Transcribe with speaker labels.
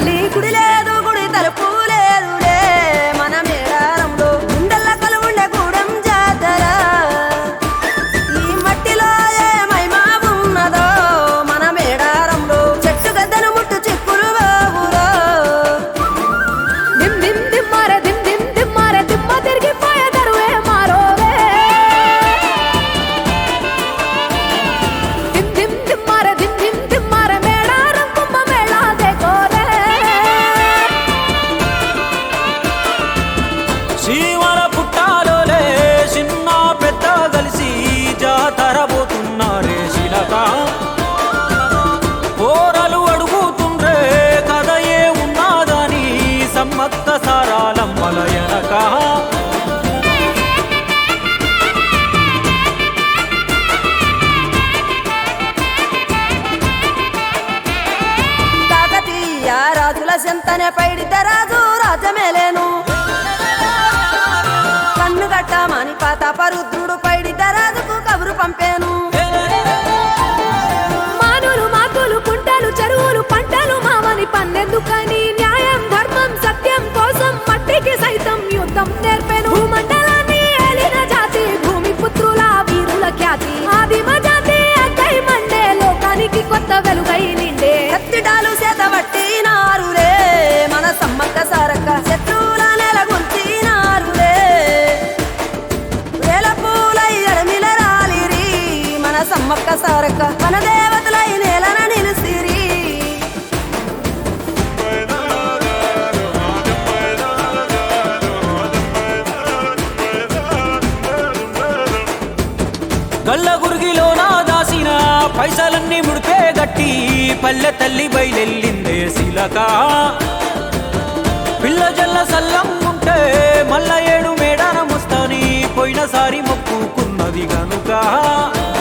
Speaker 1: తల్లి గుడి లేదు గుడి తలుపు లేదులే మన మేడారంలో గుండెల్ల కొలువుండే గూడెం జాతర ఈ మట్టిలో ఏ మహిమా ఉన్నదో మన మేడారంలో చెట్టు గద్దను ముట్టు చిక్కులు బాబురో
Speaker 2: దిమ్ దిమ్ దిమ్మారే దిమ్ దిమ్ దిమ్మారే దిమ్మ తిరిగిపోయే దరువే మారోవే దిమ్ దిమ్ దిమ్మారే దిమ్ దిమ్ దిమ్మారే మేడారం కుంభ మేళా దేకోరే
Speaker 3: సీమల పుట్టాలోలే చిన్న పెద్ద కలిసి జాతర పోతున్నారే శిలక పోరలు అడుగుతుండ్రే కథ ఏ ఉన్నాదని సమ్మక్క సారాలమ్మల ఎనక
Speaker 1: కాకతీయ రాజుల చెంతనే పైడిత రాజు రాజమేలేను కన్ను గట్టమని పాతాపరుద్రుడు పైడిత రాజుకు కబురు పంపాను
Speaker 2: మానులు మాకులు కుంటలు చెరువులు పంటలు మామని పన్నెందుకని న్యాయం ధర్మం సత్యం కోసం మట్టికి సైతం యుద్ధం నేర్పెను భూమండలాన్ని ఏలిన జాతి భూమి పుత్రుల వీరుల ఖ్యాతి ఆదిమ జాతి అక్కై మండే లోకానికి కొత్త వెలుగై నిండే
Speaker 1: కత్తిడాలు చేత పట్టినారులే మన సమ్మక్క సారక్క శత్రువుల నెల గుంచినారులే వేల పూలై అడమిల రాలిరి మన సమ్మక్క సారక్క మన దేవతలై నేలన నిలిసిరి
Speaker 3: గల్ల గురిగిలోన దాసిన పైసలన్నీ ముడిపే గట్టి పల్లె తల్లి బయలెల్లిందే శిలక పిల్ల జల్ల సల్లం ఉంటే మల్ల ఏడు మేడారం వస్తాని పోయినసారి మొక్కుకున్నది గనుక